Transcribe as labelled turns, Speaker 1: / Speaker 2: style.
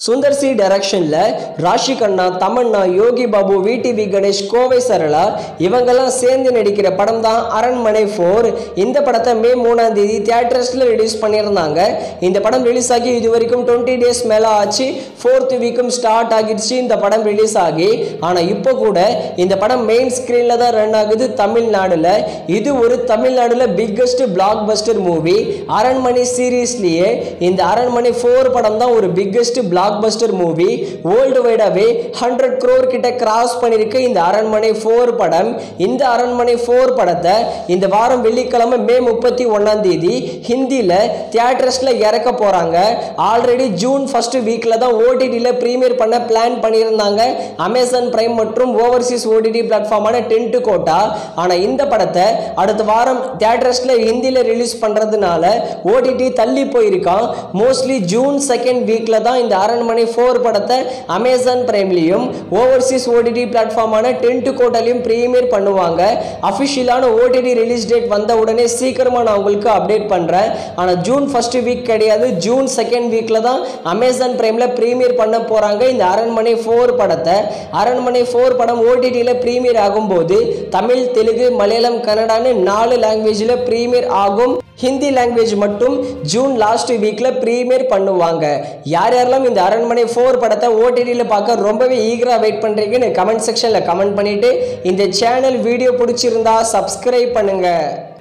Speaker 1: Sundar C டைரக்ஷன்ல Raashi Khanna Tamannaah Yogi Babu VTV Ganesh Kovai Sarala இவங்கெல்லாம் சேர்ந்து நடிக்கிற படம் தான் அரண்மனை ஃபோர் இந்த படத்தை மே மூணாம் தேதி தியேட்டர்ஸ்ல ரிலீஸ் பண்ணியிருந்தாங்க இந்த படம் ரிலீஸ் ஆகி இது வரைக்கும் டுவெண்ட்டி டேஸ் மேல ஆச்சு ஃபோர்த் வீக்கும் ஸ்டார்ட் ஆகிடுச்சு இந்த படம் ரிலீஸ் ஆகி ஆனா இப்போ கூட இந்த படம் மெயின் ஸ்கிரீன்ல தான் ரன் ஆகுது தமிழ்நாடுல இது ஒரு தமிழ்நாடுல பிக்கஸ்ட் பிளாக் பஸ்டர் மூவி அரண்மனை சீரீஸ்லயே இந்த அரண்மனை ஃபோர் படம் தான் ஒரு biggest blockbuster movie world வைடாவே ஹண்ட்ரட் க்ரோர் கிட்ட கிராஸ் பண்ணிருக்கு இந்த அரண்மனை ஃபோர் படம் இந்த அரண்மனை ஃபோர் படத்தை இந்த வாரம் வெள்ளிக்கிழமை மே முப்பத்தி ஒன்னாம் தேதி ஹிந்தியில் தியேட்டர்ஸில் இறக்க போகிறாங்க ஆல்ரெடி ஜூன் ஃபர்ஸ்ட் வீக்கில் தான் ஓடிடியில் ப்ரீமியர் பண்ண பிளான் பண்ணியிருந்தாங்க அமேசான் பிரைம் மற்றும் ஓவர்சீஸ் ஓடிடி பிளாட்ஃபார்மான டென்ட் கோட்டா ஆனால் இந்த படத்தை அடுத்த வாரம் தியேட்டர்ஸில் ஹிந்தியில் ரிலீஸ் பண்ணுறதுனால ஓடிடி தள்ளி போயிருக்கான் மோஸ்ட்லி ஜூன் செகண்ட் வீக்கில் தான் இந்த அரண்மனை ஃபோர் படத்தை அமேசான் பிரைம்லேயும் ஓவர்சீஸ் ஓடிடி பிளாட்ஃபார்மான டென்ட் கோட்டாலையும் ப்ரீமியர் பண்ணுவாங்க அஃபிஷியலான ஓடிடி ரிலீஸ் டேட் வந்த உடனே சீக்கிரமாக நான் உங்களுக்கு அப்டேட் பண்ணுறேன் ஆனால் ஜூன் ஃபர்ஸ்ட் வீக் கிடையாது ஜூன் செகண்ட் வீக்கில் தான் அமேசான் பிரைமில் ப்ரீமியர் பண்ண போகிறாங்க இந்த அரண்மனை ஃபோர் படத்தை அரண்மனை ஃபோர் படம் ஓடிடியில் ப்ரீமியர் ஆகும்போது தமிழ் தெலுங்கு மலையாளம் கன்னடான்னு நாலு லாங்குவேஜில் ப்ரீமியர் ஆகும் ஹிந்தி லாங்குவேஜ் மட்டும் ஜூன் லாஸ்ட் வீக்கில் ப்ரீமியர் பண்ணுவாங்க யார் யாரெல்லாம் இந்த அரண்மனை ஃபோர் படத்தை ஓடிடியில் பார்க்க ரொம்பவே ஈகராக வெயிட் பண்ணுறீங்கன்னு கமெண்ட் செக்ஷனில் கமெண்ட் பண்ணிவிட்டு இந்த சேனல் வீடியோ பிடிச்சிருந்தா சப்ஸ்கிரைப் பண்ணுங்கள்